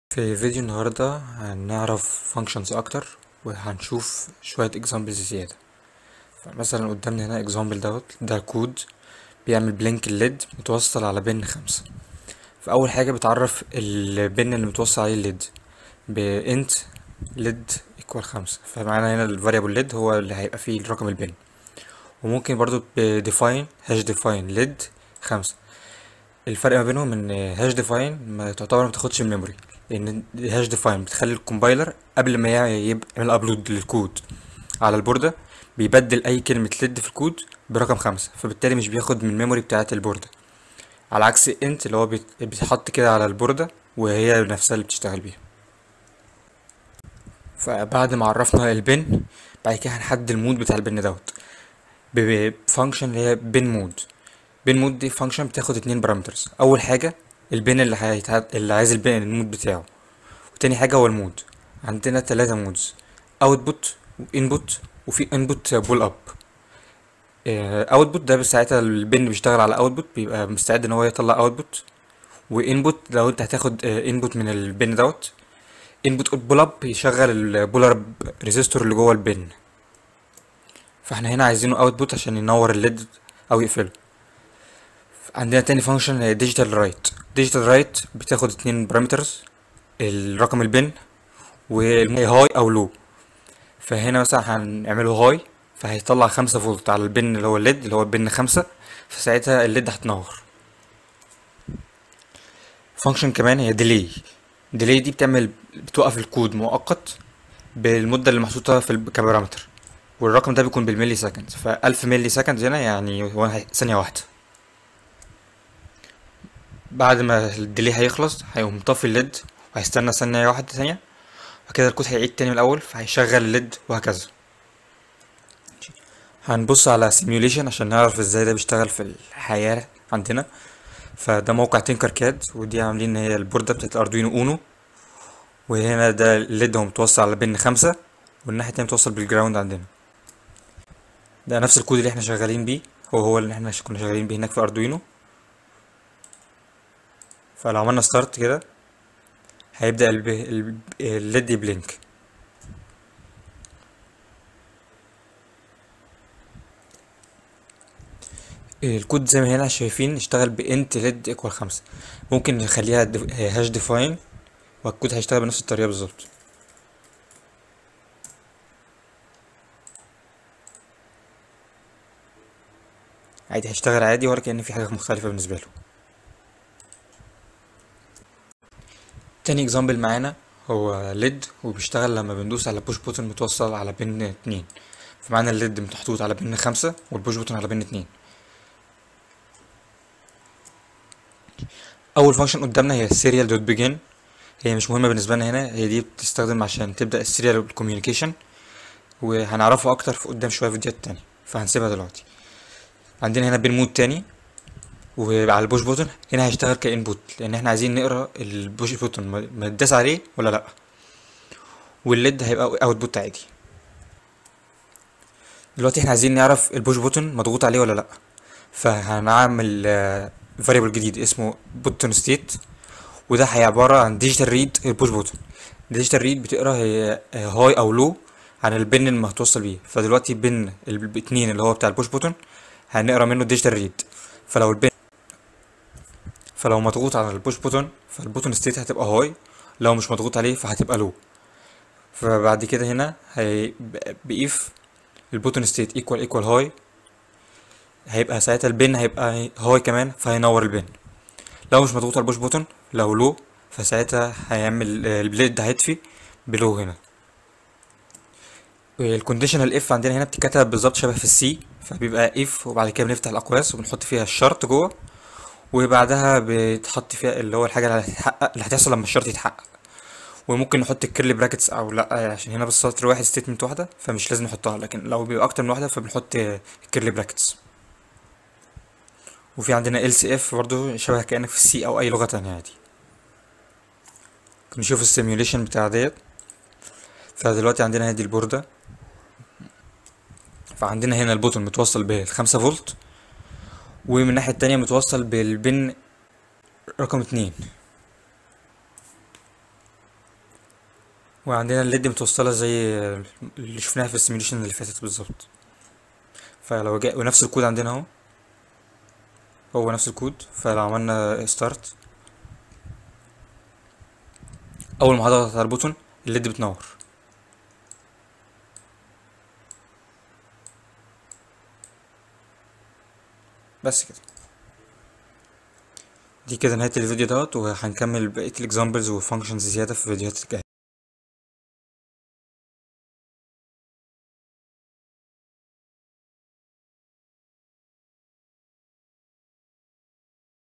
في فيديو النهاردة هنعرف functions أكتر وهنشوف شوية examples زيادة فمثلا قدامنا هنا example دوت ده كود بيعمل بلينك الليد متوصل على بن خمسة فأول حاجة بتعرف البن اللي متوصل عليه الليد بانت ليد equal خمسة فمعانا هنا ال variable lid هو اللي هيبقى فيه رقم البن وممكن برضو ب define hash define lid خمسة الفرق ما بينهم ان هاش ديفاين ما تعتبر ما تاخدش الميموري لان هاش ديفاين بتخلي الكومبايلر قبل ما يعمل ابلود للكود على البوردة بيبدل اي كلمة ليد في الكود برقم خمسة فبالتالي مش بياخد من الميموري بتاعة البوردة على عكس انت اللي هو بيت- بيتحط كده على البوردة وهي نفسها اللي بتشتغل بيها فبعد ما عرفنا البن بعد كده هنحدد المود بتاع البن دوت بفانكشن اللي هي بن مود بين مود دي فانكشن بتاخد اتنين بارامترز اول حاجه البين اللي هيتعد... اللي عايز البين المود بتاعه وتاني حاجه هو المود عندنا تلاتة مودز اوتبوت وانبوت وفي انبوت بول اب اوتبوت ده ساعتها البين بيشتغل على اوتبوت بيبقى مستعد ان هو يطلع اوتبوت وانبوت لو انت هتاخد انبوت من البين دوت انبوت بول اب يشغل البولار ريزيستور اللي جوه البين فاحنا هنا عايزينه اوتبوت عشان ينور الليد او يقفله عندنا تاني فانكشن ديجيتال رايت ديجيتال رايت بتاخد اتنين بارامترز الرقم البن وهاي او لو فهنا مثلا هنعمله هاي فهيطلع خمسة فولت على البن اللي هو الليد اللي هو البن خمسة فساعتها الليد هتنور فانكشن كمان هي ديلي ديلي دي بتعمل بتوقف الكود مؤقت بالمدة اللي محطوطة في ال- كبارامتر والرقم ده بيكون بالملي سكند فألف ملي سكند هنا يعني هو هي- ثانية واحدة بعد ما الديلي هيخلص هيقوم طافي الليد وهيستنى ثانية واحدة تانية وكده الكود هيعيد تاني من الأول فهيشغل الليد وهكذا هنبص على سيميوليشن عشان نعرف ازاي ده بيشتغل في الحياة عندنا فده موقع تينكر كاد ودي عاملين هي البوردة بتاعت الاردوينو اونو وهنا ده الليد هو متوصل على بن خمسة والناحية التانية متوصل بالجراوند عندنا ده نفس الكود اللي احنا شغالين بيه هو هو اللي احنا كنا شغالين بيه هناك في اردوينو فلو عملنا ستارت كده هيبدأ الب- الب- الليد يبلينك الكود زي ما هنا شايفين اشتغل بانت ليد ايكوال خمسة ممكن نخليها هاش ديفاين والكود هيشتغل بنفس الطريقة بالظبط عادي هيشتغل عادي ولا كأن في حاجة مختلفة بالنسبة له تاني اكزامبل معانا هو ليد وبيشتغل لما بندوس على بوش بوتن متوصل على بن اتنين فمعانا الليد محطوط على بن خمسة والبوش بوتن على بن اتنين اول فانكشن قدامنا هي السيريال دوت بيجن هي مش مهمه بالنسبه لنا هنا هي دي بتستخدم عشان تبدا السيريال كوميونيكيشن وهنعرفه اكتر في قدام شويه فيديوهات تانية فهنسيبها دلوقتي عندنا هنا بين مود تاني وعلى البوش بوتن هنا هيشتغل كانبوت لان احنا عايزين نقرا البوش بوتن ما ما اتداس عليه ولا لا والليد هيبقى اوتبوت عادي دلوقتي احنا عايزين نعرف البوش بوتن مضغوط عليه ولا لا فهنعمل فاريبل جديد اسمه بوتون ستيت وده هي عبارة عن ديجيتال ريد البوش بوتون ديجيتال ريد بتقرا هي هاي او لو عن البن اللي هتوصل بيه فدلوقتي بن الاتنين اللي هو بتاع البوش بوتون هنقرا منه ديجيتال ريد فلو البن فلو مضغوط على البوش بوتون فالبوتون ستيت هتبقى هاي لو مش مضغوط عليه فهتبقى لو فبعد كده هنا هي بإيف البوتون ستيت ايكوال ايكوال هاي هيبقى ساعتها البن هيبقى هاي كمان فهينور البن لو مش مضغوط على البوش بوتون لو لو فساعتها هيعمل البليد هيطفي بلو هنا الكونديشنال اف عندنا هنا بتتكتب بالظبط شبه في السي فبيبقى اف وبعد كده بنفتح الاقواس وبنحط فيها الشرط جوه وبعدها بتحط فيها اللي هو الحاجه اللي هتتحقق اللي هتحصل لما الشرط يتحقق وممكن نحط الكيرلي براكتس او لا عشان هنا بس سطر واحد ستيتمنت واحده فمش لازم نحطها لكن لو بيبقى اكتر من واحده فبنحط الكيرلي براكتس وفي عندنا ال سي اف برضه شبه كانك في السي او اي لغه تانية عادي نشوف السيميوليشن بتاع ديت فدلوقتي عندنا هذه البوردة فعندنا هنا البوتون متوصل بالخمسة فولت ومن الناحية التانية متوصل بالبن رقم اتنين وعندنا الليد متوصلة زي اللي شفناها في السيميوليشن اللي فاتت بالظبط فلو جاء ونفس الكود عندنا اهو هو نفس الكود فلو عملنا ستارت اول ما هضغط على البوتون الليد بتنور بس كده دي كده نهاية الفيديو دوت وهنكمل بقية الاكزامبلز وفانكشنز زيادة في فيديوهات الجاية